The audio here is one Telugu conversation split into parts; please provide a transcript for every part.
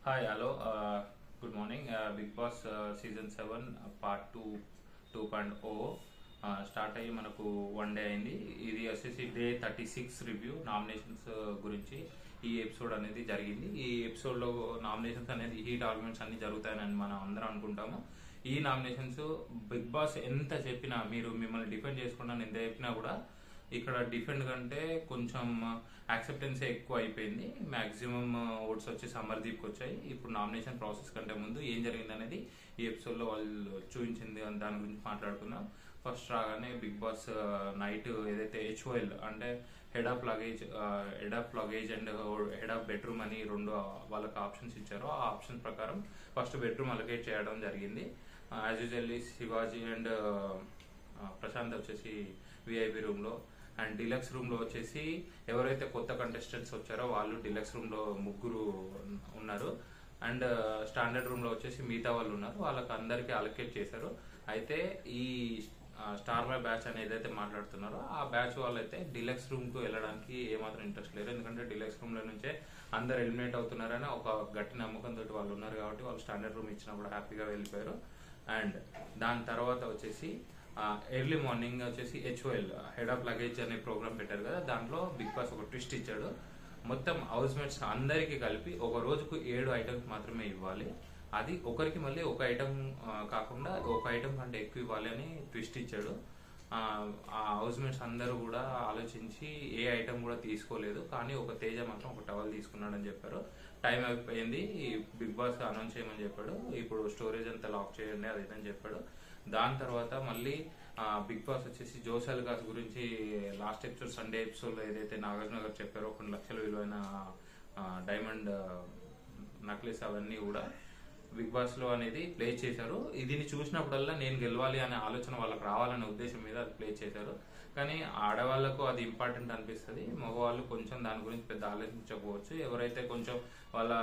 hi hello good morning Bigg Boss season seven part two two point O start అయ్యి మనకు వన్ డే అయింది ఇది వచ్చేసి day thirty six review nominations గురించి ఈ ఎపిసోడ్ అనేది జరిగింది ఈ ఎపిసోడ్లో నామినేషన్స్ అనేది హీట్ ఆర్గ్యుమెంట్స్ అన్ని జరుగుతాయని మనం అందరం అనుకుంటాము ఈ నామినేషన్స్ బిగ్ బాస్ ఎంత చెప్పినా మీరు మిమ్మల్ని డిఫెండ్ చేసుకున్నా ఎంత చెప్పినా కూడా ఇక్కడ డిఫెండ్ కంటే కొంచెం యాక్సెప్టెన్స్ ఎక్కువ అయిపోయింది మాక్సిమం ఓట్స్ వచ్చేసి అమర్దీప్కి వచ్చాయి ఇప్పుడు నామినేషన్ ప్రాసెస్ కంటే ముందు ఏం జరిగింది అనేది ఈ ఎపిసోడ్లో వాళ్ళు చూపించింది అని దాని గురించి మాట్లాడుకుందాం ఫస్ట్ రాగానే బిగ్ బాస్ నైట్ ఏదైతే హెచ్ఓఎల్ అంటే head of luggage head of luggage and head of bedroom అని రెండు వాళ్ళకి ఆప్షన్స్ ఇచ్చారు ఆ ఆప్షన్ ప్రకారం ఫస్ట్ బెడ్రూమ్ అలొకేట్ చేయడం జరిగింది as usually Shivaji and Prashanth వచ్చేసి విఐపి రూమ్లో అండ్ డిలక్స్ రూమ్ లో వచ్చేసి ఎవరైతే కొత్త కంటెస్టెంట్స్ వచ్చారో వాళ్ళు డిలక్స్ రూమ్ లో ముగ్గురు ఉన్నారు అండ్ స్టాండర్డ్ రూమ్ లో వచ్చేసి మిగతా వాళ్ళు ఉన్నారు వాళ్ళకి అందరికి అలొకేట్ చేశారు అయితే ఈ స్టార్ మై బ్యాచ్ అని ఏదైతే మాట్లాడుతున్నారో ఆ బ్యాచ్ వాళ్ళైతే డిలక్స్ రూమ్ కు వెళ్ళడానికి ఏమాత్రం ఇంట్రెస్ట్ లేదు ఎందుకంటే డిలక్స్ రూమ్ లో నుంచే అందరు ఎలిమినేట్ అవుతున్నారని ఒక గట్టి నమ్మకంతో వాళ్ళు ఉన్నారు కాబట్టి వాళ్ళు స్టాండర్డ్ రూమ్ ఇచ్చినప్పుడు హ్యాపీగా వెళ్ళిపోయారు అండ్ దాని తర్వాత వచ్చేసి ఎర్లీ మార్నింగ్ వచ్చేసి హెచ్ఓఎల్ హెడ్ ఆఫ్ లగేజ్ అనే ప్రోగ్రామ్ పెట్టారు కదా దాంట్లో బిగ్ బాస్ ఒక ట్విస్ట్ ఇచ్చాడు మొత్తం హౌస్ మేట్స్ అందరికీ కలిపి ఒక రోజుకు ఏడు ఐటమ్స్ మాత్రమే ఇవ్వాలి అది ఒకరికి మళ్ళీ ఒక ఐటమ్ కాకుండా ఒక ఐటమ్ కంటే ఎక్కువ ఇవ్వాలి అని ట్విస్ట్ ఇచ్చాడు ఆ హౌస్ మేట్స్ అందరూ కూడా ఆలోచించి ఏ ఐటమ్ కూడా తీసుకోలేదు కానీ ఒక తేజ మాత్రం ఒక టవల్ తీసుకున్నాడని చెప్పారు టైం అయిపోయింది బిగ్ బాస్ అనౌన్స్ చేయమని చెప్పాడు ఇప్పుడు స్టోరేజ్ అంతా లాక్ చేయండి అది ఇదని చెప్పాడు దాని తర్వాత మళ్ళీ బిగ్ బాస్ వచ్చేసి జోసల్ గాస్ గురించి లాస్ట్ ఎపిసోడ్ సండే ఎపిసోడ్ లో ఏదైతే నాగార్జున గారు చెప్పారో కొన్ని లక్షల విలువైన డైమండ్ నక్లెస్ అవన్నీ కూడా బిగ్ బాస్ లో అనేది ప్లే చేశారు దీన్ని చూసినప్పుడల్లా నేను గెలవాలి అనే ఆలోచన వాళ్ళకి రావాలనే ఉద్దేశం మీద అది ప్లే చేశారు కానీ ఆడవాళ్లకు అది ఇంపార్టెంట్ అనిపిస్తుంది మగవాళ్ళు కొంచెం దాని గురించి పెద్ద ఆలోచించకపోవచ్చు ఎవరైతే కొంచెం వాళ్ళ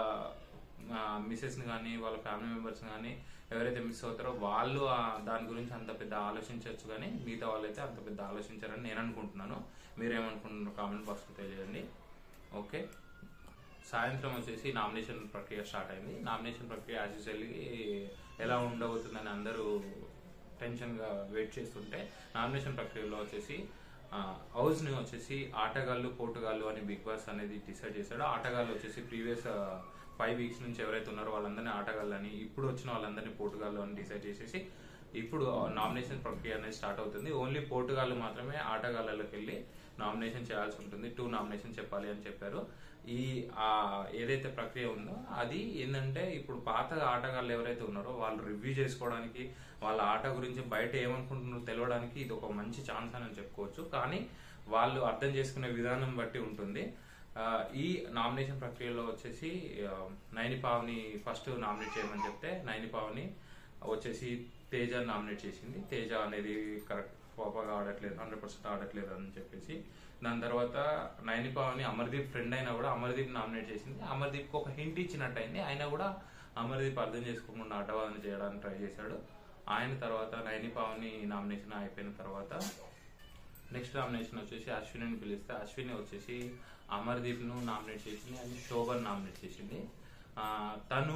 మిసెస్ ని కానీ వాళ్ళ ఫ్యామిలీ మెంబర్స్ కానీ ఎవరైతే మిస్ అవుతారో వాళ్ళు దాని గురించి అంత పెద్ద ఆలోచించవచ్చు కానీ మిగతా వాళ్ళైతే అంత పెద్ద ఆలోచించారని నేను అనుకుంటున్నాను మీరేమనుకుంటున్నారు కామెంట్ బాక్స్ లో తెలియజేయండి ఓకే సాయంత్రం వచ్చేసి నామినేషన్ ప్రక్రియ స్టార్ట్ అయింది నామినేషన్ ప్రక్రియ యాజ్ యూజువల్లీ ఎలా ఉండబోతుందని అందరూ టెన్షన్ గా వెయిట్ చేస్తుంటే నామినేషన్ ప్రక్రియలో వచ్చేసి హౌస్ ని వచ్చేసి ఆటగాళ్ళు పోటుగాళ్ళు అని బిగ్ బాస్ అనేది డిసైడ్ చేశాడు ఆటగాళ్ళు వచ్చేసి ప్రీవియస్ ఫైవ్ వీక్స్ నుంచి ఎవరైతే ఉన్నారో వాళ్ళందరినీ ఆటగాళ్ళని ఇప్పుడు వచ్చిన వాళ్ళందరినీ పోటుగాళ్ళు అని డిసైడ్ చేసేసి ఇప్పుడు నామినేషన్ ప్రక్రియ అనేది స్టార్ట్ అవుతుంది ఓన్లీ పోటుగాళ్ళు మాత్రమే ఆటగాళ్ళకి వెళ్ళి నామినేషన్ చేయాల్సి ఉంటుంది టూ నామినేషన్ చెప్పాలి అని చెప్పారు ఈ ఏదైతే ప్రక్రియ ఉందో అది ఏంటంటే ఇప్పుడు పాత ఆటగాళ్ళు ఎవరైతే ఉన్నారో వాళ్ళు రివ్యూ చేసుకోవడానికి వాళ్ళ ఆట గురించి బయట ఏమనుకుంటున్నారో తెలియడానికి ఇది ఒక మంచి ఛాన్స్ అని చెప్పుకోవచ్చు కానీ వాళ్ళు అర్థం చేసుకునే విధానం బట్టి ఉంటుంది ఈ నామినేషన్ ప్రక్రియలో వచ్చేసి నైనిపావ్ని ఫస్ట్ నామినేట్ చేయమని చెప్తే నైనిపావ్ని వచ్చేసి తేజ నామినేట్ చేసింది తేజ అనేది కరెక్ట్ పాపగా ఆడట్లేదు హండ్రెడ్ పర్సెంట్ ఆడట్లేదు అని చెప్పేసి దాని తర్వాత నైనిపావని అమర్దీప్ ఫ్రెండ్ అయినా కూడా అమర్దీప్ నామినేట్ చేసింది అమర్దీప్ ఒక హింట్ ఇచ్చినట్టు అయింది అయినా కూడా అమర్దీప్ అర్థం చేసుకోకుండా అడ్డవాదన చేయడానికి ట్రై చేశాడు ఆయన తర్వాత నైనిపావని నామినేషన్ అయిపోయిన తర్వాత నెక్స్ట్ నామినేషన్ వచ్చేసి అశ్విని పిలిస్తే అశ్విని వచ్చేసి అమర్దీప్ ను నామినేట్ చేసింది అండ్ శోభన్ నామినేట్ చేసింది తను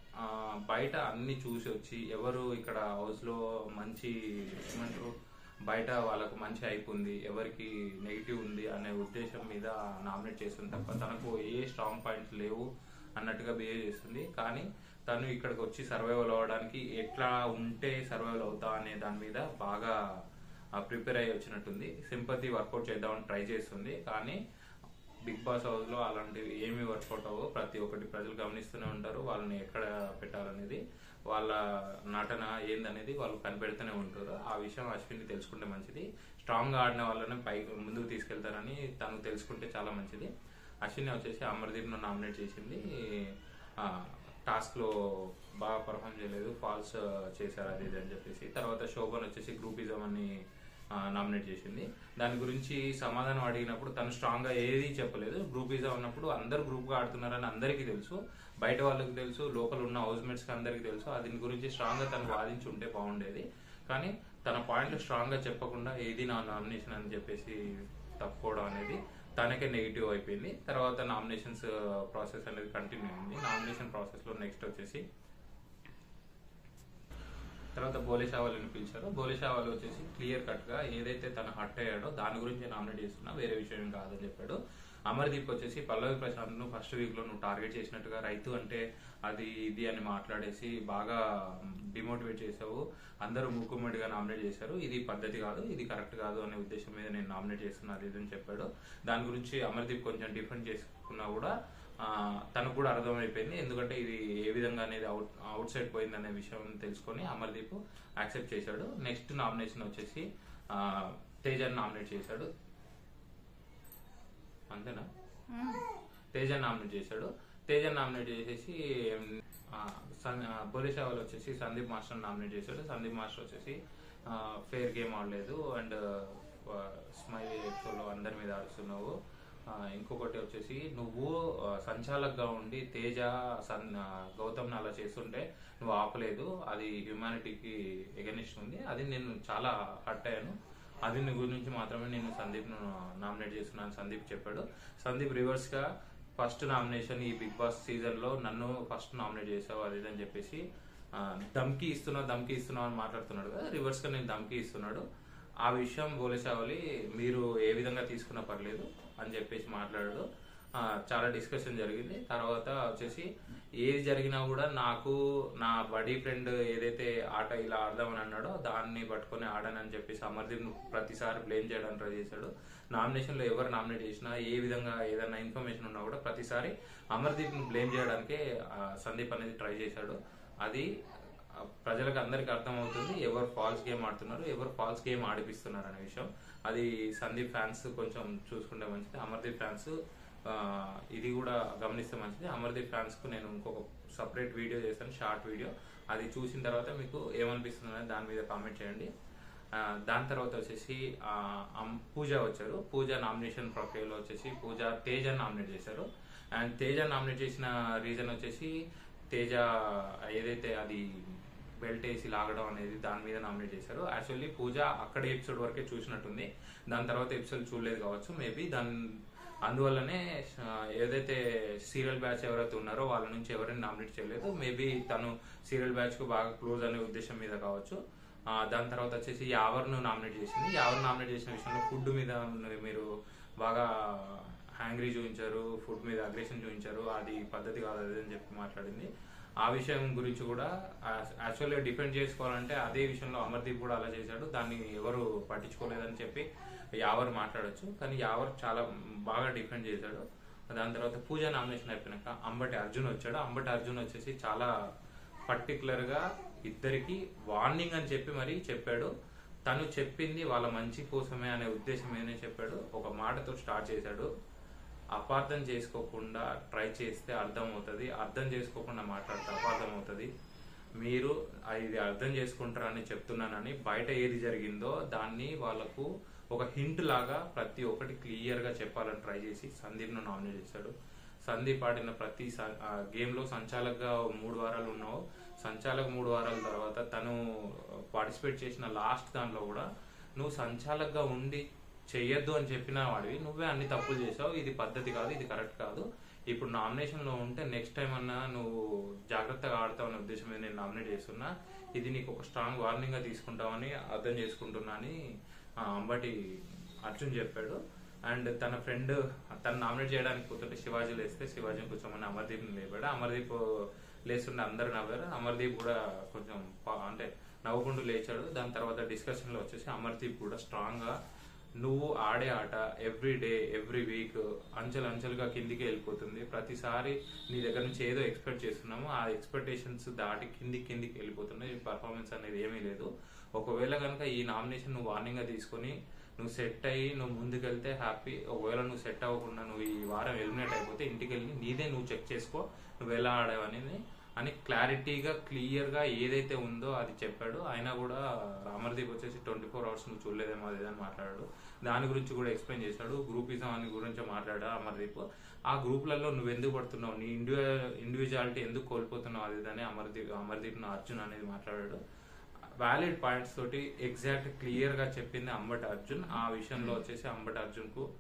బయట అన్ని చూసి వచ్చి ఎవరు ఇక్కడ హౌస్ లో మంచి ఏమంటారు బయట వాళ్ళకు మంచి హైప్ ఉంది ఎవరికి నెగిటివ్ ఉంది అనే ఉద్దేశం మీద నామినేట్ చేస్తుంది తప్ప తనకు ఏ స్ట్రాంగ్ పాయింట్స్ లేవు అన్నట్టుగా బిహేవ్ చేస్తుంది కానీ తను ఇక్కడికి వచ్చి సర్వైవల్ అవ్వడానికి ఎట్లా ఉంటే సర్వైవల్ అవుతా అనే దాని మీద బాగా ప్రిపేర్ అయ్యి వచ్చినట్టుంది సింపతి వర్కౌట్ చేద్దామని ట్రై చేస్తుంది కానీ బిగ్ బాస్ హౌస్ లో అలాంటివి ఏమి వర్కౌట్ అవ్వవు ప్రతి ఒక్కటి ప్రజలు గమనిస్తూనే ఉంటారు వాళ్ళని ఎక్కడ పెట్టాలనేది వాళ్ళ నటన ఏందనేది వాళ్ళు కనిపెడుతూనే ఉంటారు ఆ విషయం అశ్విని తెలుసుకుంటే మంచిది స్ట్రాంగ్ గా ఆడిన వాళ్ళని పైకి ముందుకు తీసుకెళ్తారని తను తెలుసుకుంటే చాలా మంచిది అశ్విని వచ్చేసి అమర్దీప్ ను నామినేట్ చేసింది టాస్క్ లో బాగా పర్ఫామ్ చేయలేదు ఫాల్స్ చేశారు అది ఇది అని చెప్పేసి తర్వాత శోభన్ వచ్చేసి గ్రూపిజం అని నామినేట్ చేసింది దాని గురించి సమాధానం అడిగినప్పుడు తను స్ట్రాంగ్ గా ఏది చెప్పలేదు గ్రూపీజా ఉన్నప్పుడు అందరు గ్రూప్ గా ఆడుతున్నారని అందరికీ తెలుసు బయట వాళ్ళకి తెలుసు లోపల ఉన్న హౌస్ మేట్స్ కి అందరికీ తెలుసు దీని గురించి స్ట్రాంగ్ గా తను వాదించి ఉంటే బాగుండేది కానీ తన పాయింట్లు స్ట్రాంగ్ గా చెప్పకుండా ఏది నా నామినేషన్ అని చెప్పేసి తప్పుకోవడం అనేది తనకే నెగిటివ్ అయిపోయింది తర్వాత నామినేషన్స్ ప్రాసెస్ అనేది కంటిన్యూ అయింది నామినేషన్ ప్రాసెస్లో నెక్స్ట్ వచ్చేసి తర్వాత బోలేషావాలని పిలిచారు బోలేషావాలి వచ్చేసి క్లియర్ కట్ గా ఏదైతే తను హట్ అయ్యాడో దాని గురించి నామినేట్ చేస్తున్నా వేరే విషయం కాదని చెప్పాడు అమర్దీప్ వచ్చేసి పల్లవి ప్రశాంత్ ను ఫస్ట్ వీక్ లో నువ్వు టార్గెట్ చేసినట్టుగా రైతు అంటే అది ఇది అని మాట్లాడేసి బాగా డిమోటివేట్ చేసావు అందరూ ముక్కుమ్మడిగా నామినేట్ చేశారు ఇది పద్ధతి కాదు ఇది కరెక్ట్ కాదు అనే ఉద్దేశం మీద నేను నామినేట్ చేస్తున్నా అది ఇది అని చెప్పాడు దాని గురించి అమర్దీప్ కొంచెం డిఫెండ్ చేసుకున్నా కూడా ఆ, తనకు కూడా అర్థమైపోయింది ఎందుకంటే ఇది ఏ విధంగా అనేది అవుట్ అవుట్ సైడ్ పోయింది అనే విషయం తెలుసుకొని అమర్దీప్ యాక్సెప్ట్ చేశాడు నెక్స్ట్ నామినేషన్ వచ్చేసి ఆ, తేజాన్ని నామినేట్ చేశాడు అంతేనా తేజాన్ని నామినేట్ చేశాడు తేజాన్ని నామినేట్ చేసేసి ఆ, సన్- ఆ, బోలేషా వాళ్ళు వచ్చేసి సందీప్ మాస్టర్ నామినేట్ చేశాడు సందీప్ మాస్టర్ వచ్చేసి ఫేర్ గేమ్ ఆడలేదు అండ్ స్మైల్ ఎపిసోడ్లో అందరి మీద ఆడుతున్నావు ఆ, ఇంకొకటి వచ్చేసి నువ్వు ఆ, సంచాలకుగా ఉండి తేజ సన్ ఆ, గౌతమ్ని అలా చేస్తుంటే నువ్వు ఆపలేదు అది హ్యుమానిటీకి ఎగనిస్ట్ ఉంది అది నేను చాలా హర్ట్ అయ్యాను అది నీ గురించి మాత్రమే నేను సందీప్ ను నామినేట్ చేస్తున్నాను సందీప్ చెప్పాడు సందీప్ రివర్స్ గా ఫస్ట్ నామినేషన్ ఈ బిగ్ బాస్ సీజన్ లో నన్ను ఫస్ట్ నామినేట్ చేసావు అది ఇది అని చెప్పేసి ఆ, ధమ్కి ఇస్తున్నావు ధమ్కి ఇస్తున్నావు అని మాట్లాడుతున్నాడు కదా రివర్స్ గా నేను ధమ్కి ఇస్తున్నాడు ఆ విషయం బోలేసావలి మీరు ఏ విధంగా తీసుకున్నా పర్లేదు అని చెప్పేసి మాట్లాడాడు ఆ, చాలా డిస్కషన్ జరిగింది తర్వాత వచ్చేసి ఏది జరిగినా కూడా నాకు నా బడీ ఫ్రెండ్ ఏదైతే ఆట ఇలా ఆడదామని అన్నాడో దాన్ని పట్టుకొని ఆడానని చెప్పేసి అమర్దీప్ ప్రతిసారి బ్లేమ్ చేయడానికి ట్రై చేశాడు నామినేషన్ లో ఎవరు నామినేట్ చేసినా ఏ విధంగా ఏదైనా ఇన్ఫర్మేషన్ ఉన్నా కూడా ప్రతిసారి అమర్దీప్ ను బ్లేమ్ చేయడానికే ఆ, సందీప్ అనేది ట్రై చేశాడు అది ఆ, ప్రజలకు అందరికి అర్థమవుతుంది ఎవరు ఫాల్స్ గేమ్ ఆడుతున్నారు ఎవరు ఫాల్స్ గేమ్ ఆడిపిస్తున్నారు అనే విషయం అది సందీప్ ఫ్యాన్స్ కొంచెం చూసుకుంటే మంచిది అమర్దీప్ ఫ్యాన్స్ ఆ, ఇది కూడా గమనిస్తే మంచిది అమర్దీప్ ఫ్యాన్స్ కు నేను ఇంకొక సపరేట్ వీడియో చేశాను షార్ట్ వీడియో అది చూసిన తర్వాత మీకు ఏమనిపిస్తుంది అనేది దాని మీద కామెంట్ చేయండి ఆ, దాని తర్వాత వచ్చేసి ఆ, అమ్- పూజ వచ్చారు పూజ నామినేషన్ ప్రక్రియలో వచ్చేసి పూజ తేజ నామినేట్ చేశారు అండ్ తేజ నామినేట్ చేసిన రీజన్ వచ్చేసి తేజ ఏదైతే అది బెల్ట్ వేసి లాగడం అనేది దాని మీద నామినేట్ చేశారు యాక్చువల్లీ పూజ అక్కడ ఎపిసోడ్ వరకే చూసినట్టుంది దాని తర్వాత ఎపిసోడ్ చూడలేదు కావచ్చు మేబీ దాని అందువల్లనే ఆ, ఏదైతే సీరియల్ బ్యాచ్ ఎవరైతే ఉన్నారో వాళ్ళ నుంచి ఎవరైనా నామినేట్ చేయలేదు మేబీ తను సీరియల్ బ్యాచ్ కు బాగా క్లోజ్ అనే ఉద్దేశం మీద కావచ్చు ఆ, దాని తర్వాత వచ్చేసి యావర్ను నామినేట్ చేసింది యావర్ నామినేట్ చేసిన విషయంలో ఫుడ్ మీద మీరు బాగా హ్యాంగ్రీ చూపించారు ఫుడ్ మీద అగ్రెషన్ చూపించారు అది పద్ధతి కాదు అది అని చెప్పి మాట్లాడింది ఆ విషయం గురించి కూడా యాక్చువల్గా డిఫెండ్ చేసుకోవాలంటే అదే విషయంలో అమర్దీప్ కూడా అలా చేశాడు దాన్ని ఎవరు పట్టించుకోలేదని చెప్పి యావర్ మాట్లాడొచ్చు కానీ యావర్ చాలా బాగా డిఫెండ్ చేశాడు దాని తర్వాత పూజ నామినేషన్ అయిపోయినాక అంబటి అర్జున్ వచ్చాడు అంబటి అర్జున్ వచ్చేసి చాలా పర్టికులర్ గా ఇద్దరికి వార్నింగ్ అని చెప్పి మరి చెప్పాడు తను చెప్పింది వాళ్ళ మంచి కోసమే అనే ఉద్దేశం మీదనే చెప్పాడు ఒక మాటతో స్టార్ట్ చేశాడు అపార్థం చేసుకోకుండా ట్రై చేస్తే అర్థం అవుతుంది అర్థం చేసుకోకుండా మాట్లాడితే అపార్థం అవుతుంది మీరు ఆ ఇది అర్థం చేసుకుంటారని చెప్తున్నానని బయట ఏది జరిగిందో దాన్ని వాళ్ళకు ఒక హింట్ లాగా ప్రతి ఒక్కటి క్లియర్ గా చెప్పాలని ట్రై చేసి సందీప్ ను నామినేట్ చేశాడు సందీప్ ఆడిన ప్రతి గేమ్ లో సంచాలకుగా మూడు వారాలు ఉన్నావు సంచాలక మూడు వారాల తర్వాత తను పార్టిసిపేట్ చేసిన లాస్ట్ దాంట్లో కూడా నువ్వు సంచాలకుగా ఉండి చెయ్యొద్దు అని చెప్పిన వాడివి నువ్వే అన్ని తప్పులు చేసావు ఇది పద్ధతి కాదు ఇది కరెక్ట్ కాదు ఇప్పుడు నామినేషన్ లో ఉంటే నెక్స్ట్ టైం అన్నా నువ్వు జాగ్రత్తగా ఆడతావు అనే ఉద్దేశం మీద నేను నామినేట్ చేస్తున్నా ఇది నీకు ఒక స్ట్రాంగ్ వార్నింగ్ గా తీసుకుంటావని అర్థం చేసుకుంటున్నా అని ఆ, అంబటి అర్జున్ చెప్పాడు అండ్ తన ఫ్రెండ్ తను నామినేట్ చేయడానికి కూర్చుంటే శివాజీ లేస్తే శివాజీని కూర్చోమని అమర్దీప్ లేపాడు అమర్దీప్ లేస్తుంటే అందరు నవ్వారు అమర్దీప్ కూడా కొంచెం పా- అంటే నవ్వుకుంటూ లేచాడు దాని తర్వాత డిస్కషన్ లో వచ్చేసి అమర్దీప్ కూడా స్ట్రాంగ్ గా నువ్వు ఆడే ఆట ఎవ్రీ డే ఎవ్రీ వీక్ అంచెలు అంచెలుగా కిందికి వెళ్ళిపోతుంది ప్రతిసారి నీ దగ్గర నుంచి ఏదో ఎక్స్పెక్ట్ చేస్తున్నాము ఆ ఎక్స్పెక్టేషన్స్ దాటి కిందికి కిందికి వెళ్ళిపోతున్నాయి పర్ఫార్మెన్స్ అనేది ఏమీ లేదు ఒకవేళ కనుక ఈ నామినేషన్ నువ్వు వార్నింగ్ గా తీసుకొని నువ్వు సెట్ అయ్యి నువ్వు ముందుకెళ్తే హ్యాపీ ఒకవేళ నువ్వు సెట్ అవ్వకుండా నువ్వు ఈ వారం ఎలిమినేట్ అయిపోతే ఇంటికి వెళ్ళి నీదే నువ్వు చెక్ చేసుకో నువ్వు ఎలా ఆడావనేది అని క్లారిటీగా క్లియర్ గా ఏదైతే ఉందో అది చెప్పాడు అయినా కూడా అమర్దీప్ వచ్చేసి ట్వంటీ ఫోర్ అవర్స్ నువ్వు చూడలేదేమో అది అని మాట్లాడాడు దాని గురించి కూడా ఎక్స్ప్లెయిన్ చేశాడు గ్రూపిజం అని గురించి మాట్లాడా అమర్దీప్ ఆ గ్రూప్లలో నువ్వు ఎందుకు పడుతున్నావు నీ ఇండివిజు ఇండివిజువాలిటీ ఎందుకు కోల్పోతున్నావు అది అని అమర్దీప్ అమర్దీప్ అర్జున్ అనేది మాట్లాడాడు వ్యాలిడ్ పాయింట్స్ తోటి ఎగ్జాక్ట్ క్లియర్ గా చెప్పింది అంబటి అర్జున్ ఆ విషయంలో వచ్చేసి అంబటి అర్జున్ కు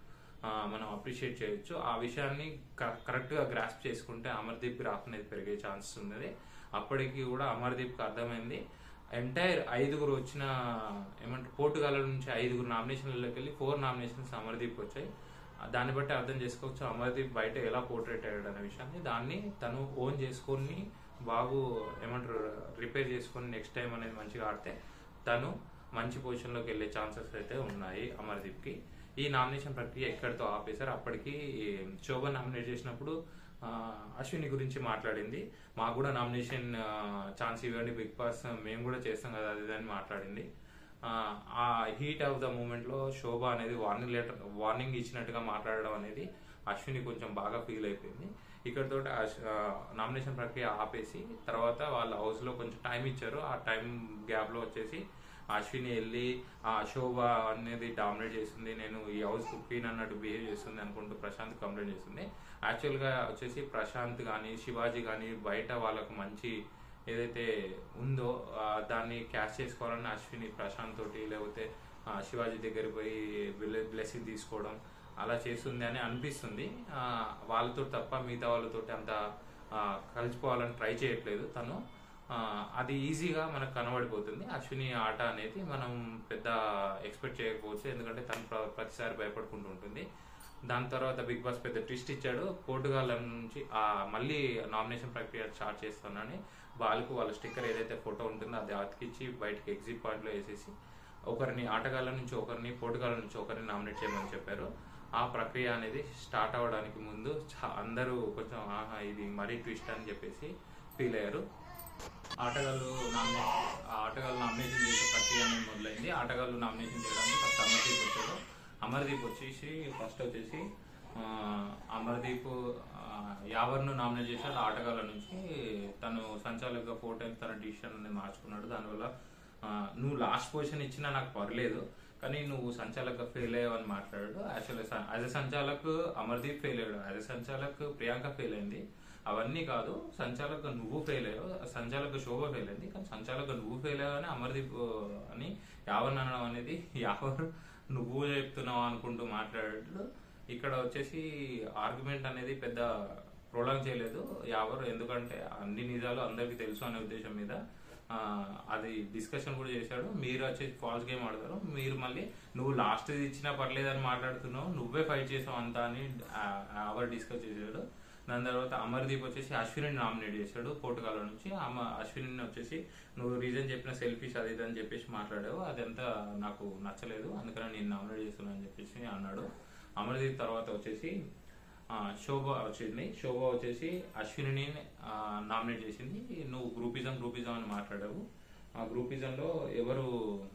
ఆ, మనం అప్రిషియేట్ చేయొచ్చు ఆ విషయాన్ని కరెక్ట్గా గ్రాస్ప్ చేసుకుంటే అమర్దీప్ గ్రాఫ్ అనేది పెరిగే ఛాన్సెస్ ఉంది అప్పటికి కూడా అమర్దీప్కి అర్థమైంది ఎంటైర్ ఐదుగురు వచ్చిన ఏమంటారు పోర్టుగాల నుంచి ఐదుగురు నామినేషన్లకి వెళ్ళి ఫోర్ నామినేషన్స్ అమర్దీప్ వచ్చాయి దాన్ని బట్టి అర్థం చేసుకోవచ్చు అమర్దీప్ బయట ఎలా పోర్ట్రేట్ అయ్యాడు అనే విషయాన్ని దాన్ని తను ఓన్ చేసుకొని బాగు ఏమంటారు రిపేర్ చేసుకొని నెక్స్ట్ టైం అనేది మంచిగా ఆడితే తను మంచి పొజిషన్లోకి వెళ్ళే ఛాన్సెస్ అయితే ఉన్నాయి అమర్దీప్కి ఈ నామినేషన్ ప్రక్రియ ఎక్కడితో ఆపేశారు అప్పటికి శోభ నామినేట్ చేసినప్పుడు ఆ, అశ్విని గురించి మాట్లాడింది మాకు కూడా నామినేషన్ ఛాన్స్ ఇవ్వండి బిగ్ బాస్ మేము కూడా చేస్తాం కదా అది ఇది అని మాట్లాడింది ఆ, ఆ హీట్ ఆఫ్ ద మూమెంట్ లో శోభ అనేది వార్నింగ్ లెటర్ వార్నింగ్ ఇచ్చినట్టుగా మాట్లాడడం అనేది అశ్విని కొంచెం బాగా ఫీల్ అయిపోయింది ఇక్కడతో నామినేషన్ ప్రక్రియ ఆపేసి తర్వాత వాళ్ళ హౌస్ లో కొంచెం టైం ఇచ్చారు ఆ టైం గ్యాప్ లో వచ్చేసి అశ్విని వెళ్ళి ఆ శోభ అనేది డామినేట్ చేస్తుంది నేను ఈ హౌస్ క్వీన్ అన్నట్టు బిహేవ్ చేస్తుంది అనుకుంటూ ప్రశాంత్ కంప్లైంట్ చేస్తుంది యాక్చువల్ గా వచ్చేసి ప్రశాంత్ కానీ శివాజీ కానీ బయట వాళ్ళకు మంచి ఏదైతే ఉందో ఆ, దాన్ని క్యాష్ చేసుకోవాలని అశ్విని ప్రశాంత్ తోటి లేకపోతే ఆ, శివాజీ దగ్గర పోయి బ్లెస్సింగ్ తీసుకోవడం అలా చేస్తుంది అని అనిపిస్తుంది ఆ, వాళ్ళతో తప్ప మిగతా వాళ్ళతో అంత ఆ, కలిసిపోవాలని ట్రై చేయట్లేదు తను ఆ, అది ఈజీగా మనకు కనబడిపోతుంది అశ్విని ఆట అనేది మనం పెద్ద ఎక్స్పెక్ట్ చేయకపోవచ్చు ఎందుకంటే తను ప్ర- ప్రతిసారి భయపడుకుంటూ ఉంటుంది దాని తర్వాత బిగ్ బాస్ పెద్ద ట్విస్ట్ ఇచ్చాడు పోర్టుగాల్ నుంచి ఆ మళ్ళీ నామినేషన్ ప్రక్రియ స్టార్ట్ చేస్తానని బాల్కు వాళ్ళ స్టిక్కర్ ఏదైతే ఫోటో ఉంటుందో అది అతికిచ్చి బయటకి ఎగ్జిట్ పాయింట్లో వేసేసి ఒకరిని ఆటగాళ్ళ నుంచి ఒకరిని పోర్టుగాల నుంచి ఒకరిని నామినేట్ చేయమని చెప్పారు ఆ ప్రక్రియ అనేది స్టార్ట్ అవ్వడానికి ముందు చా- అందరూ కొంచెం ఆహా ఇది మరీ ట్విస్ట్ అని చెప్పేసి ఫీల్ అయ్యారు ఆటగాళ్ళు నామినేషన్ ఆ ఆటగాళ్ళు నామినేషన్ చేసే ప్రక్రియ అనేది మొదలైంది ఆటగాళ్ళు నామినేషన్ చేయడానికి ఫస్ట్ అమర్దీప్ వచ్చాడు అమర్దీప్ వచ్చేసి ఫస్ట్ వచ్చేసి ఆ, అమర్దీప్ ఆ, యావర్ను నామినేట్ చేశాడు ఆటగాళ్ళ నుంచి తను సంచాలకుగా ఫోర్ టైమ్స్ తన డిసిషన్ అనేది మార్చుకున్నాడు దానివల్ల ఆ, నువ్వు లాస్ట్ పొజిషన్ ఇచ్చినా నాకు పర్లేదు కానీ నువ్వు సంచాలకుగా ఫెయిల్ అయ్యావని మాట్లాడాడు యాక్చువల్లీ యాజ్ ఎ సంచాలక్ అమర్దీప్ ఫెయిల్ అయ్యాడు యాజ్ ఎ సంచాలక్ ప్రియాంక ఫెయిల్ అయింది అవన్నీ కాదు సంచాలక నువ్వు ఫెయిల్ అయ్యావు సంచాలక శోభ ఫెయిల్ అయింది కానీ సంచాలక నువ్వు ఫెయిల్ అయ్యావని అమర్దీప్ అని యావర్ అనడం అనేది యావర్ నువ్వు చెప్తున్నావు అనుకుంటూ మాట్లాడాడు ఇక్కడ వచ్చేసి ఆర్గ్యుమెంట్ అనేది పెద్ద ప్రొలాంగ్ చేయలేదు యావర్ ఎందుకంటే అన్ని నిజాలు అందరికీ తెలుసు అనే ఉద్దేశం మీద ఆ, అది డిస్కషన్ కూడా చేశాడు మీరు వచ్చేసి ఫాల్స్ గేమ్ ఆడతారు మీరు మళ్ళీ నువ్వు లాస్ట్ ఇచ్చినా పర్లేదని మాట్లాడుతున్నావు నువ్వే ఫైట్ చేసావు అంతా అని అవర్ డిస్కస్ చేశాడు దాని తర్వాత అమర్దీప్ వచ్చేసి అశ్విని నామినేట్ చేశాడు పోర్టుగాల్ నుంచి అమ అశ్విని వచ్చేసి నువ్వు రీజన్ చెప్పిన సెల్ఫీస్ అది ఇది అని చెప్పేసి మాట్లాడావు అదంతా నాకు నచ్చలేదు అందుకని నేను నామినేట్ చేస్తున్నాను అని చెప్పేసి అన్నాడు అమర్దీప్ తర్వాత వచ్చేసి ఆ, శోభ వచ్చింది శోభ వచ్చేసి అశ్విని నామినేట్ చేసింది నువ్వు గ్రూపిజం గ్రూపిజం అని మాట్లాడావు ఆ గ్రూపిజంలో ఎవరు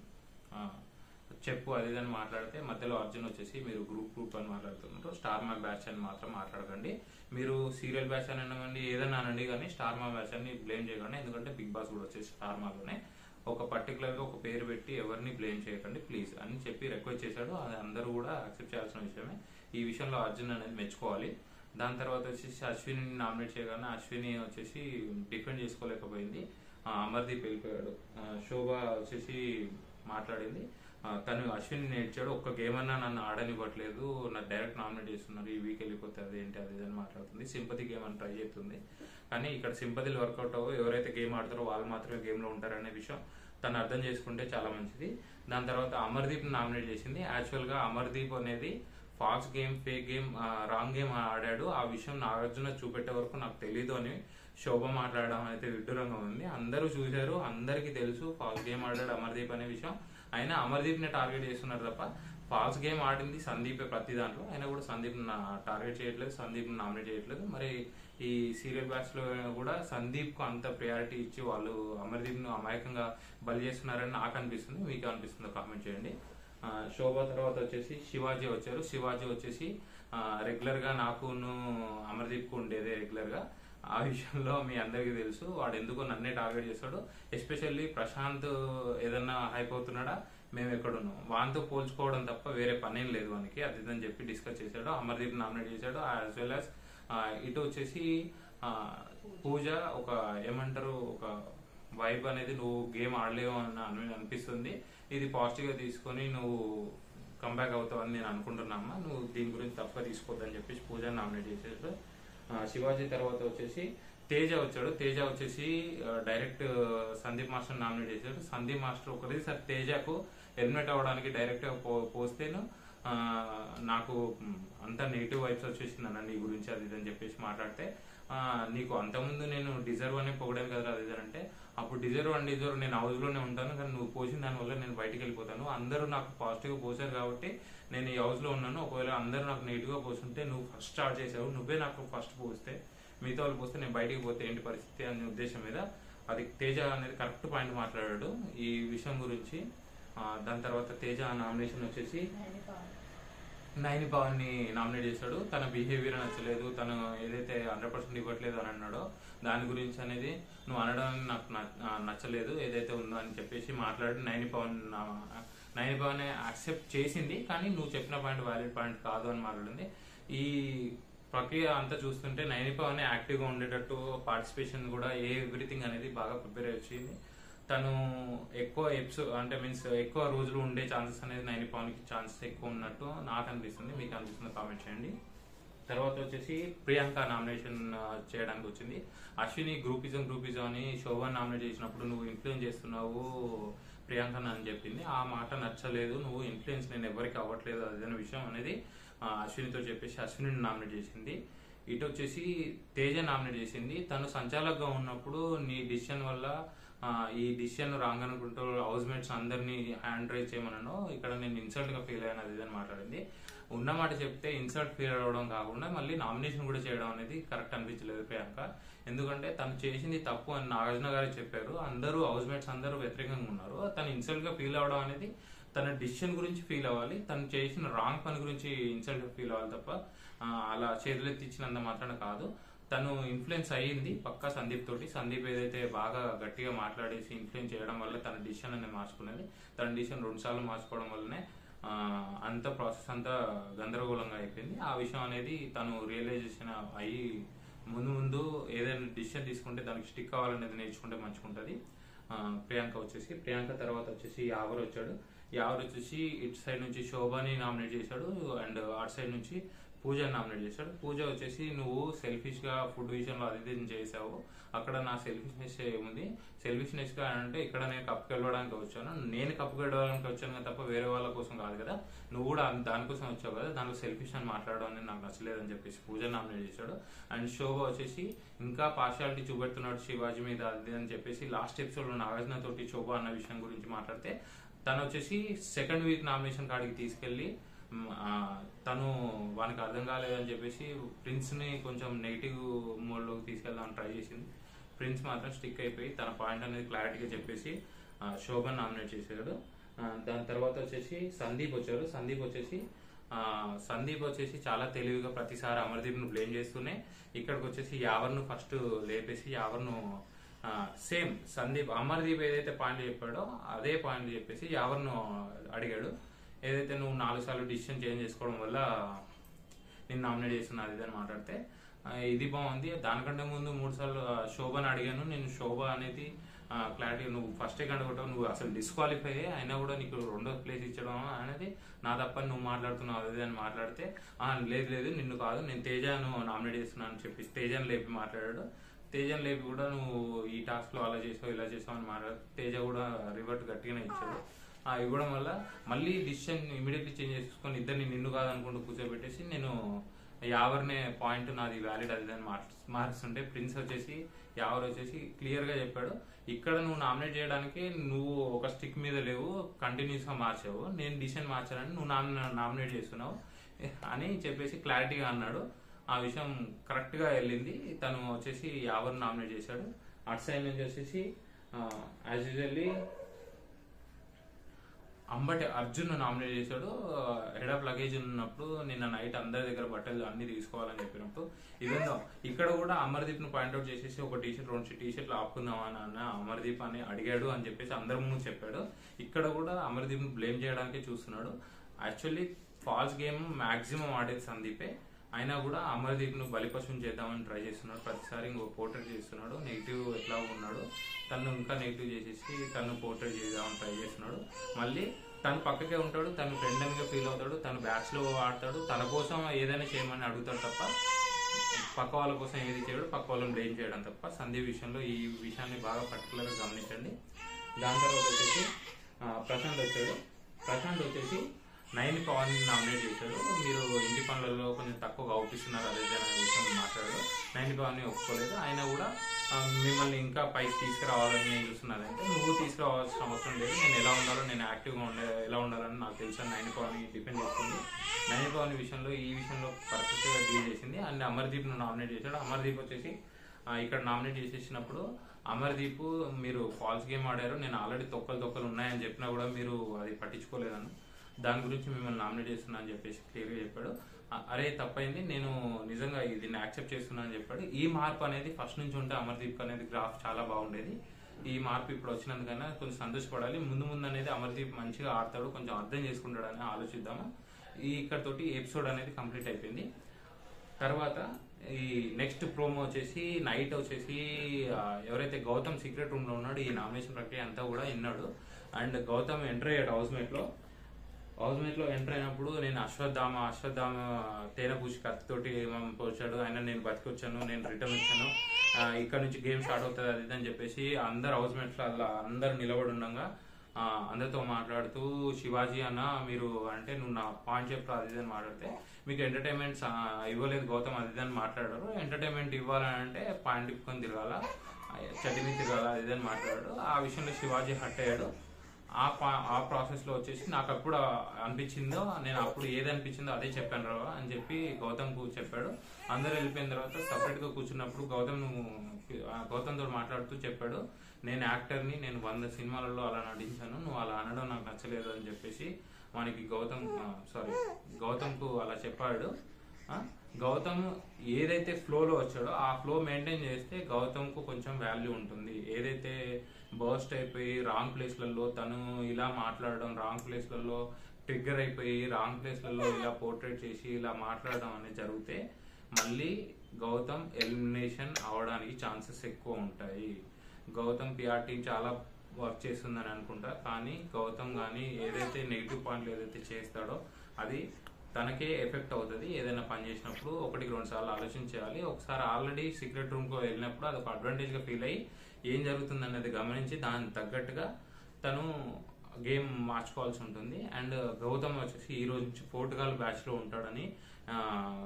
ఆ, చెప్పు అది ఇది అని మాట్లాడితే మధ్యలో అర్జున్ వచ్చేసి మీరు గ్రూప్ గ్రూప్ అని మాట్లాడుతున్నారు స్టార్ మా బ్యాచ్ అని మాత్రం మాట్లాడకండి మీరు సీరియల్ బ్యాచ్ అని అనండి ఏదైనా అనండి కానీ స్టార్ మా బ్యాచ్ అని బ్లేమ్ చేయకండి ఎందుకంటే బిగ్ బాస్ కూడా వచ్చేసి స్టార్ మాలోనే ఒక పర్టికులర్ గా ఒక పేరు పెట్టి ఎవరిని బ్లేమ్ చేయకండి ప్లీజ్ అని చెప్పి రిక్వెస్ట్ చేశాడు అది అందరూ కూడా యాక్సెప్ట్ చేయాల్సిన విషయమే ఈ విషయంలో అర్జున్ అనేది మెచ్చుకోవాలి దాని తర్వాత వచ్చేసి అశ్విని నామినేట్ చేయగానే అశ్విని వచ్చేసి డిఫెండ్ చేసుకోలేకపోయింది ఆ, అమర్దీప్ వెళ్ళిపోయాడు ఆ, శోభ వచ్చేసి మాట్లాడింది ఆ, తను అశ్విని నేర్చాడు ఒక్క గేమ్ అన్నా నన్ను ఆడనివ్వట్లేదు నా డైరెక్ట్ నామినేట్ చేస్తున్నారు ఈ వీక్ వెళ్ళిపోతే అది ఏంటి అది ఇది అని మాట్లాడుతుంది సింపతి గేమ్ అని ట్రై చేస్తుంది కానీ ఇక్కడ సింపతిలు వర్కౌట్ అవ్వ ఎవరైతే గేమ్ ఆడతారో వాళ్ళు మాత్రమే గేమ్ లో ఉంటారనే విషయం తను అర్థం చేసుకుంటే చాలా మంచిది దాని తర్వాత అమర్దీప్ నామినేట్ చేసింది యాక్చువల్ గా అమర్దీప్ అనేది false game fake game wrong game ఆడాడు ఆ విషయం నాగార్జున చూపెట్టే వరకు నాకు తెలియదు అని శోభ మాట్లాడడం అయితే విడ్డూరంగా ఉంది అందరూ చూశారు అందరికీ తెలుసు ఫాల్స్ గేమ్ ఆడాడు అమర్దీప్ అనే విషయం అయినా అమర్దీప్ ని టార్గెట్ చేస్తున్నారు తప్ప ఫాల్స్ గేమ్ ఆడింది సందీప్ ప్రతి దాంట్లో అయినా కూడా సందీప్ టార్గెట్ చేయట్లేదు సందీప్ నామినేట్ చేయట్లేదు మరి ఈ సీరియల్ బ్యాచ్ లో కూడా సందీప్ కు అంత ప్రయారిటీ ఇచ్చి వాళ్ళు అమర్దీప్ ను అమాయకంగా బలి చేస్తున్నారని నాకు అనిపిస్తుంది మీకు అనిపిస్తుందో కామెంట్ చేయండి ఆ, శోభ తర్వాత వచ్చేసి శివాజీ వచ్చారు శివాజీ వచ్చేసి రెగ్యులర్ గా నాకును అమర్దీప్ కు ఉండేదే రెగ్యులర్ గా ఆ విషయంలో మీ అందరికీ తెలుసు వాడు ఎందుకో నన్నే టార్గెట్ చేస్తాడు ఎస్పెషల్లీ ప్రశాంత్ ఏదన్నా హైప్ అవుతున్నాడా మేము ఎక్కడున్నాం వానితో పోల్చుకోవడం తప్ప వేరే పనేం లేదు వానికి అది ఇదని చెప్పి డిస్కస్ చేశాడు అమర్దీప్ నామినేట్ చేశాడు యాజ్ వెల్ యాజ్ ఇటు వచ్చేసి ఆ, పూజ ఒక ఏమంటారు ఒక వైబ్ అనేది నువ్వు గేమ్ ఆడలేవు అని అని అనిపిస్తుంది ఇది పాజిటివ్ గా తీసుకొని నువ్వు కంబ్యాక్ అవుతావు అని నేను అనుకుంటున్నామ్మా నువ్వు దీని గురించి తప్పుగా తీసుకోవద్దని చెప్పేసి పూజని నామినేట్ చేసేసాడు ఆ, శివాజీ తర్వాత వచ్చేసి తేజ వచ్చాడు తేజ వచ్చేసి ఆ, డైరెక్ట్ సందీప్ మాస్టర్ నామినేట్ చేశాడు సందీప్ మాస్టర్ ఒకటేసారి తేజకు ఎలిమినేట్ అవ్వడానికి డైరెక్ట్ గా పో పోస్తేను ఆ, నాకు మ్, అంత నెగిటివ్ వైబ్స్ వచ్చేసింది అన్న నీ గురించి అది ఇది అని చెప్పేసి మాట్లాడితే ఆ, నీకు అంతకుముందు నేను డిజర్వ్ అనే పొగడాను కదా అది ఇది అని అంటే అప్పుడు డిజర్వ్ అండ్ డిజర్వ్ నేను హౌస్ లోనే ఉంటాను కానీ నువ్వు పోసిన దానివల్ల నేను బయటికి వెళ్ళిపోతాను అందరూ నాకు పాజిటివ్ గా పోసారు కాబట్టి నేను ఈ హౌస్ లో ఉన్నాను ఒకవేళ అందరూ నాకు నెగిటివ్ గా పోస్తుంటే నువ్వు ఫస్ట్ స్టార్ట్ చేసావు నువ్వే నాకు ఫస్ట్ పోస్తే మిగతా వాళ్ళు పోస్తే నేను బయటికి పోతే ఏంటి పరిస్థితి అనే ఉద్దేశం మీద అది తేజ అనేది కరెక్ట్ పాయింట్ మాట్లాడాడు ఈ విషయం గురించి ఆ, దాని తర్వాత తేజ నామినేషన్ వచ్చేసి నైని పవన్ ని నామినేట్ చేశాడు తన బిహేవియర్ నచ్చలేదు తను ఏదైతే హండ్రెడ్ పర్సెంట్ ఇవ్వట్లేదు అని అన్నాడో దాని గురించి అనేది నువ్వు అనడం నాకు న- ఆ, నచ్చలేదు ఏదైతే ఉందో అని చెప్పేసి మాట్లాడి నైని పవన్ ఆ, నైని పవన్ యాక్సెప్ట్ చేసింది కానీ నువ్వు చెప్పిన పాయింట్ వ్యాలిడ్ పాయింట్ కాదు అని మాట్లాడింది ఈ ప్రక్రియ అంతా చూస్తుంటే నైని పవన్ యాక్టివ్ గా ఉండేటట్టు పార్టిసిపేషన్ కూడా ఏ ఎవ్రీథింగ్ అనేది బాగా ప్రిపేర్ అయ్యి వచ్చింది తను ఎక్కువ ఎపిసోడ్ అంటే మీన్స్ ఎక్కువ రోజులు ఉండే ఛాన్సెస్ అనేది నైన్ పవన్ కి ఛాన్సెస్ ఎక్కువ ఉన్నట్టు నాకు అనిపిస్తుంది మీకు అనిపిస్తుంది కామెంట్ చేయండి తర్వాత వచ్చేసి ప్రియాంక నామినేషన్ చేయడానికి వచ్చింది అశ్విని గ్రూపిజం గ్రూపిజం అని శోభన్ నామినేట్ చేసినప్పుడు నువ్వు ఇన్ఫ్లుయెన్స్ చేస్తున్నావు ప్రియాంక అని చెప్పింది ఆ మాట నచ్చలేదు నువ్వు ఇన్ఫ్లుయెన్స్ నేను ఎవరికి అవ్వట్లేదు అదే విషయం అనేది ఆ, అశ్వినితో చెప్పేసి అశ్విని నామినేట్ చేసింది ఇటు వచ్చేసి తేజ నామినేట్ చేసింది తను సంచాలకుగా ఉన్నప్పుడు నీ డిసిషన్ వల్ల ఆ, ఈ డిసిషన్ రాంగ్ అనుకుంటూ హౌస్ మేట్స్ అందరినీ హ్యాండ్ రైజ్ చేయమన్నాను ఇక్కడ నేను ఇన్సల్ట్ గా ఫీల్ అయ్యాను అది ఇది అని మాట్లాడింది ఉన్న మాట చెప్తే ఇన్సల్ట్ ఫీల్ అవ్వడం కాకుండా మళ్ళీ నామినేషన్ కూడా చేయడం అనేది కరెక్ట్ అనిపించలేదు ప్రియాంక ఎందుకంటే తను చేసింది తప్పు అని నాగార్జున గారు చెప్పారు అందరూ హౌస్ మేట్స్ అందరూ వ్యతిరేకంగా ఉన్నారు తను ఇన్సల్ట్ గా ఫీల్ అవ్వడం అనేది తన డిసిషన్ గురించి ఫీల్ అవ్వాలి తను చేసిన రాంగ్ పని గురించి ఇన్సల్ట్ ఫీల్ అవ్వాలి తప్ప ఆ, అలా చేతులెత్తిచ్చినంత మాత్రాన కాదు తను ఇన్ఫ్లుయెన్స్ అయ్యింది పక్కా సందీప్ తోటి సందీప్ ఏదైతే బాగా గట్టిగా మాట్లాడేసి ఇన్ఫ్లుయెన్స్ చేయడం వల్ల తన డిసిషన్ అనేది మార్చుకున్నది తన డిసిషన్ రెండు సార్లు మార్చుకోవడం వల్లనే ఆ, అంత ప్రాసెస్ అంతా గందరగోళంగా అయిపోయింది ఆ విషయం అనేది తను రియలైజేషన్ అయ్యి ముందు ముందు ఏదైనా డిసిషన్ తీసుకుంటే దానికి స్టిక్ అవ్వాలనేది నేర్చుకుంటే మంచిగుంటది ఆ, ప్రియాంక వచ్చేసి ప్రియాంక తర్వాత వచ్చేసి యావర్ వచ్చాడు యావర్ వచ్చేసి ఇటు సైడ్ నుంచి శోభాని నామినేట్ చేశాడు అండ్ అటు సైడ్ నుంచి పూజ నామినేట్ చేశాడు పూజ వచ్చేసి నువ్వు సెల్ఫిష్ గా ఫుడ్ విషయంలో అది ఇది చేసావు అక్కడ నా సెల్ఫిష్నెస్ ఏముంది సెల్ఫిష్నెస్ గా అంటే ఇక్కడ నేను కప్పు గెలవడానికి వచ్చాను నేను కప్పు గెలవడానికి వచ్చాను కదా తప్ప వేరే వాళ్ళ కోసం కాదు కదా నువ్వు కూడా దానికోసం వచ్చావు కదా దాంట్లో సెల్ఫిష్ అని మాట్లాడడం అనేది నాకు నచ్చలేదని చెప్పేసి పూజ నామినేట్ చేశాడు అండ్ శోభ వచ్చేసి ఇంకా పార్షాలిటీ చూపెడుతున్నాడు శివాజీ మీద అది అని చెప్పేసి లాస్ట్ ఎపిసోడ్ లో నాగార్జున తోటి శోభ అన్న విషయం గురించి మాట్లాడితే తను వచ్చేసి సెకండ్ వీక్ నామినేషన్ కాడికి తీసుకెళ్లి మ్, ఆ, తను వానికి అర్థం కాలేదని చెప్పేసి ప్రిన్స్ ని కొంచెం నెగిటివ్ మోడ్ లోకి తీసుకెళ్దామని ట్రై చేసింది ప్రిన్స్ మాత్రం స్టిక్ అయిపోయి తన పాయింట్ అనేది క్లారిటీగా చెప్పేసి ఆ, శోభన్ నామినేట్ చేశాడు ఆ, దాని తర్వాత వచ్చేసి సందీప్ వచ్చారు సందీప్ వచ్చేసి ఆ, సందీప్ వచ్చేసి చాలా తెలివిగా ప్రతిసారి అమర్దీప్ ను బ్లేమ్ చేస్తూనే ఇక్కడికి వచ్చేసి యావర్ను ఫస్ట్ లేపేసి యావర్ను సేమ్ సందీప్ అమర్దీప్ ఏదైతే పాయింట్ చెప్పాడో అదే పాయింట్ చెప్పేసి యావర్ను అడిగాడు ఏదైతే నువ్వు నాలుగు సార్లు డిసిషన్ చేంజ్ చేసుకోవడం వల్ల నేను నామినేట్ చేస్తున్నా అది ఇది అని మాట్లాడితే ఆ, ఇది బాగుంది దానికంటే ముందు మూడు సార్లు ఆ, శోభని అడిగాను నేను శోభ అనేది క్లారిటీ నువ్వు ఫస్ట్ కనుగొట్టావు నువ్వు అసలు డిస్క్వాలిఫై అయ్యి అయినా కూడా నీకు రెండో ప్లేస్ ఇచ్చడం అనేది నా తప్పని నువ్వు మాట్లాడుతున్నావు అది ఇది అని మాట్లాడితే "ఆ, లేదు లేదు నిన్ను కాదు నేను తేజను నామినేట్ చేస్తున్నాను అని చెప్పి తేజను లేపి మాట్లాడాడు తేజను లేపి కూడా నువ్వు ఈ టాస్క్ లో అలా చేసావు ఇలా చేసావు అని మాట్లాడు తేజ కూడా రివర్ట్ గట్టిగానే ఇచ్చాడు ఆ ఇవ్వడం వల్ల మళ్ళీ డిసిషన్ ఇమీడియట్లీ చేంజ్ చేసుకొని ఇద్దరిని నిన్ను కాదనుకుంటూ కూర్చోబెట్టేసి నేను యావర్నే పాయింట్ నాది వ్యాలిడ్ అది అని మారుస్తుంటే ప్రిన్స్ వచ్చేసి యావర్ వచ్చేసి క్లియర్ గా చెప్పాడు ఇక్కడ నువ్వు నామినేట్ చేయడానికి నువ్వు ఒక స్టిక్ మీద లేవు కంటిన్యూస్ గా మార్చావు నేను డిసిషన్ మార్చానని నువ్వు నామినేట్ చేస్తున్నావు అని చెప్పేసి క్లారిటీగా అన్నాడు ఆ విషయం కరెక్ట్ గా వెళ్ళింది తను వచ్చేసి యావర్ నామినేట్ చేశాడు అటు సైడ్ నుంచి వచ్చేసి as usually Ambati Arjun nominate చేశాడు హెడ్ ఆఫ్ లగేజ్ ఉన్నప్పుడు నిన్న నైట్ అందరి దగ్గర బట్టలు అన్ని తీసుకోవాలని చెప్పినప్పుడు ఇదేందో ఇక్కడ కూడా అమర్దీప్ ను పాయింట్అవుట్ చేసేసి ఒక టీ షర్ట్ రెండు టీ షర్ట్లు ఆపుకుందాం అని అన్న అమర్దీప్ అని అడిగాడు అని చెప్పేసి అందరి ముందు చెప్పాడు ఇక్కడ కూడా అమర్దీప్ ను బ్లేమ్ చేయడానికే చూస్తున్నాడు యాక్చువల్లీ ఫాల్స్ గేమ్ మాక్సిమం ఆడేది సందీపే అయినా కూడా అమర్దీప్ ను బలిపశువుని చేద్దామని ట్రై చేస్తున్నాడు ప్రతిసారి ఇంకో పోర్ట్రేట్ చేస్తున్నాడు నెగిటివ్ ఎట్లా ఉన్నాడు తను ఇంకా నెగిటివ్ చేసేసి తను పోర్ట్రేట్ చేద్దామని ట్రై చేస్తున్నాడు మళ్ళీ తను పక్కకే ఉంటాడు తను ఫ్రెండ్ అనిగా ఫీల్ అవుతాడు తను బ్యాచ్ లో ఆడతాడు తన కోసం ఏదైనా చేయమని అడుగుతాడు తప్ప పక్క వాళ్ళ కోసం ఏది చేయడు పక్క వాళ్ళని బ్లేమ్ చేయడం తప్ప సందీప్ విషయంలో ఈ విషయాన్ని బాగా పర్టికులర్గా గమనించండి దాని తర్వాత వచ్చేసి ఆ, ప్రశాంత్ వచ్చాడు ప్రశాంత్ వచ్చేసి నైన్ పవన్ నామినేట్ చేశాడు మీరు ఇంటి పనులలో కొంచెం తక్కువగా అవుపిస్తున్నారు అదే అనే విషయం మాట్లాడాడు నైన్ పవన్ ఒప్పుకోలేదు ఆయన కూడా ఆ, మిమ్మల్ని ఇంకా పైకి తీసుకురావాలని నేను చూస్తున్నానంటే నువ్వు తీసుకురావాల్సిన అవసరం లేదు నేను ఎలా ఉండాలో నేను యాక్టివ్గా ఉండే ఎలా ఉండాలని నాకు తెలుసు నైన్ పవన్ డిపెండ్ చేస్తుంది నైన్ పవన్ విషయంలో ఈ విషయంలో పర్ఫెక్ట్గా డీల్ చేసింది అండ్ అమర్దీప్ ను నామినేట్ చేశాడు అమర్దీప్ వచ్చేసి ఆ, ఇక్కడ నామినేట్ చేసేసినప్పుడు అమర్దీప్ మీరు ఫాల్స్ గేమ్ ఆడారు నేను ఆల్రెడీ తొక్కలు తొక్కలు ఉన్నాయని చెప్పినా కూడా మీరు అది పట్టించుకోలేదను దాని గురించి మిమ్మల్ని నామినేట్ చేస్తున్నా అని చెప్పేసి క్లియర్గా చెప్పాడు అ- అరే తప్పైంది నేను నిజంగా దీన్ని యాక్సెప్ట్ చేస్తున్నా అని చెప్పాడు ఈ మార్పు అనేది ఫస్ట్ నుంచి ఉంటే అమర్దీప్ అనేది గ్రాఫ్ చాలా బాగుండేది ఈ మార్పు ఇప్పుడు వచ్చినందుకైనా కొంచెం సంతోషపడాలి ముందు ముందు అనేది అమర్దీప్ మంచిగా ఆడతాడు కొంచెం అర్థం చేసుకుంటాడని ఆలోచిద్దాము ఈ ఇక్కడ తోటి ఎపిసోడ్ అనేది కంప్లీట్ అయిపోయింది తర్వాత ఈ నెక్స్ట్ ప్రోమో వచ్చేసి నైట్ వచ్చేసి ఆ, ఎవరైతే గౌతమ్ సీక్రెట్ రూమ్ లో ఉన్నాడో ఈ నామినేషన్ ప్రక్రియ అంతా కూడా విన్నాడు అండ్ గౌతమ్ ఎంటర్ అయ్యాడు హౌస్ మేట్ లో హౌస్ మేట్ లో ఎంటర్ అయినప్పుడు నేను అశ్వత్థామ అశ్వత్థామ తేనె పూసి కత్తితోటి ఏమేమి పోచాడు ఆయన నేను బతికొచ్చాను నేను రిటర్న్ వచ్చాను ఆ, ఇక్కడ నుంచి గేమ్ స్టార్ట్ అవుతుంది అది ఇది అని చెప్పేసి అందరు హౌస్ మేట్స్ అలా అందరు నిలబడి ఉండగా ఆ, అందరితో మాట్లాడుతూ శివాజీ అన్న మీరు అంటే నువ్వు నా పాయింట్ చెప్పు అది ఇది అని మాట్లాడితే మీకు ఎంటర్టైన్మెంట్ ఇవ్వలేదు గౌతమ్ అది ఇది అని మాట్లాడారు ఎంటర్టైన్మెంట్ ఇవ్వాలని అంటే పాయింట్ ఇప్పుకొని తిరగాల చటిని తిరగాల అది ఇది అని మాట్లాడాడు ఆ విషయంలో శివాజీ హట్ అయ్యాడు ఆ పా- ఆ ప్రాసెస్ లో వచ్చేసి నాకు అప్పుడు అనిపించిందో నేను అప్పుడు ఏది అనిపించిందో అదే చెప్పాను రా అని చెప్పి గౌతమ్ కు చెప్పాడు అందరూ వెళ్ళిపోయిన తర్వాత సపరేట్ గా కూర్చున్నప్పుడు గౌతమ్ నువ్వు గౌతమ్ తో మాట్లాడుతూ చెప్పాడు నేను యాక్టర్ని నేను వంద సినిమాలలో అలా నటించాను నువ్వు అలా అనడం నాకు నచ్చలేదు అని చెప్పేసి మనకి గౌతమ్ సారీ గౌతమ్ కు అలా చెప్పాడు ఆ, గౌతమ్ ఏదైతే ఫ్లోలో వచ్చాడో ఆ ఫ్లో మెయింటైన్ చేస్తే గౌతమ్ కు కొంచెం వాల్యూ ఉంటుంది ఏదైతే బర్స్ట్ అయిపోయి రాంగ్ ప్లేస్లలో తను ఇలా మాట్లాడడం రాంగ్ ప్లేస్లలో ట్రిగ్గర్ అయిపోయి రాంగ్ ప్లేస్లలో ఇలా పోర్ట్రేట్ చేసి ఇలా మాట్లాడడం అనేది జరిగితే మళ్ళీ గౌతమ్ ఎలిమినేషన్ అవడానికి ఛాన్సెస్ ఎక్కువ ఉంటాయి గౌతమ్ పిఆర్ టీం చాలా వర్క్ చేస్తుందని అనుకుంటా కానీ గౌతమ్ కానీ ఏదైతే నెగిటివ్ పాయింట్లు ఏదైతే చేస్తాడో అది తనకే ఎఫెక్ట్ అవుతుంది ఏదైనా పని చేసినప్పుడు ఒకటికి రెండు సార్లు ఆలోచించాలి ఒకసారి ఆల్రెడీ సీక్రెట్ రూమ్ కు వెళ్ళినప్పుడు అది ఒక అడ్వాంటేజ్ గా ఫీల్ అయ్యి ఏం జరుగుతుంది అనేది గమనించి దానికి తగ్గట్టుగా తను గేమ్ మార్చుకోవాల్సి ఉంటుంది అండ్ గౌతమ్ వచ్చేసి ఈ రోజు నుంచి పోర్టుగాల్ బ్యాచ్ లో ఉంటాడని ఆ,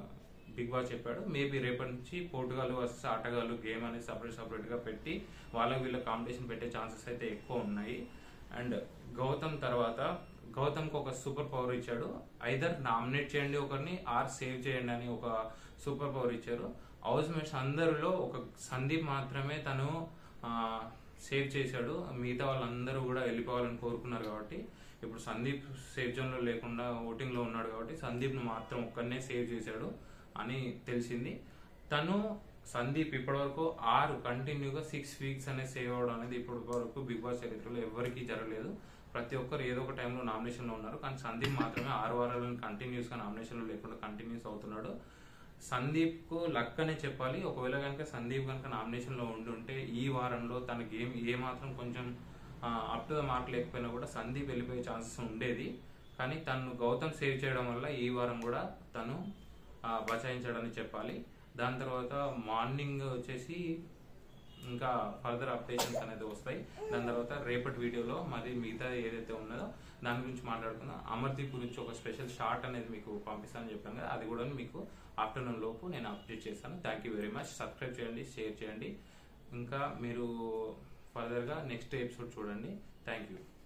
బిగ్ బాస్ చెప్పాడు మేబీ రేపటి నుంచి పోర్టుగాల్ వర్సెస్ ఆటగాళ్ళు గేమ్ అనేది సపరేట్ సపరేట్ గా పెట్టి వాళ్ళకి వీళ్ళ కాంపిటీషన్ పెట్టే ఛాన్సెస్ అయితే ఎక్కువ ఉన్నాయి అండ్ గౌతమ్ తర్వాత గౌతమ్ కు ఒక సూపర్ పవర్ ఇచ్చాడు ఐదర్ నామినేట్ చేయండి ఒకరిని ఆర్ సేవ్ చేయండి అని ఒక సూపర్ పవర్ ఇచ్చారు హౌస్ మేట్స్ అందరిలో ఒక సందీప్ మాత్రమే తను సేవ్ చేశాడు మిగతా వాళ్ళందరూ కూడా వెళ్ళిపోవాలని కోరుకున్నారు కాబట్టి ఇప్పుడు సందీప్ సేఫ్ జోన్ లో లేకుండా ఓటింగ్ లో ఉన్నాడు కాబట్టి సందీప్ ను మాత్రం ఒక్కరినే సేవ్ చేశాడు అని తెలిసింది తను సందీప్ ఇప్పటివరకు ఆరు కంటిన్యూగా సిక్స్ వీక్స్ అనేది సేవ్ అవడం అనేది ఇప్పటి వరకు బిగ్ బాస్ చరిత్రలో ఎవరికీ జరగలేదు ప్రతి ఒక్కరు ఏదో ఒక టైంలో నామినేషన్ లో ఉన్నారు కానీ సందీప్ మాత్రమే ఆరు వారాలను కంటిన్యూస్ గా నామినేషన్ లో లేకుండా కంటిన్యూస్ అవుతున్నాడు సందీప్ కు లక్ అనే చెప్పాలి ఒకవేళ కనుక సందీప్ కనుక నామినేషన్ లో ఉండి ఉంటే ఈ వారంలో తన గేమ్ ఏ మాత్రం కొంచెం అప్ టు ద మార్క్ లేకపోయినా కూడా సందీప్ వెళ్ళిపోయే ఛాన్సెస్ ఉండేది కానీ తను గౌతమ్ సేవ్ చేయడం వల్ల ఈ వారం కూడా తను ఆ, బచాయించాడని చెప్పాలి దాని తర్వాత మార్నింగ్ వచ్చేసి ఇంకా ఫర్దర్ అప్డేషన్స్ అనేది వస్తాయి దాని తర్వాత రేపటి వీడియోలో మరి మిగతా ఏదైతే ఉన్నదో దాని గురించి మాట్లాడుకుందాం అమర్దీప్ గురించి ఒక స్పెషల్ షార్ట్ అనేది మీకు పంపిస్తానని చెప్పాను కదా అది కూడా మీకు ఆఫ్టర్నూన్ లోపు నేను అప్డేట్ చేస్తాను thank you very much subscribe చేయండి షేర్ చేయండి ఇంకా మీరు ఫర్దర్గా నెక్స్ట్ ఎపిసోడ్ చూడండి థ్యాంక్ యూ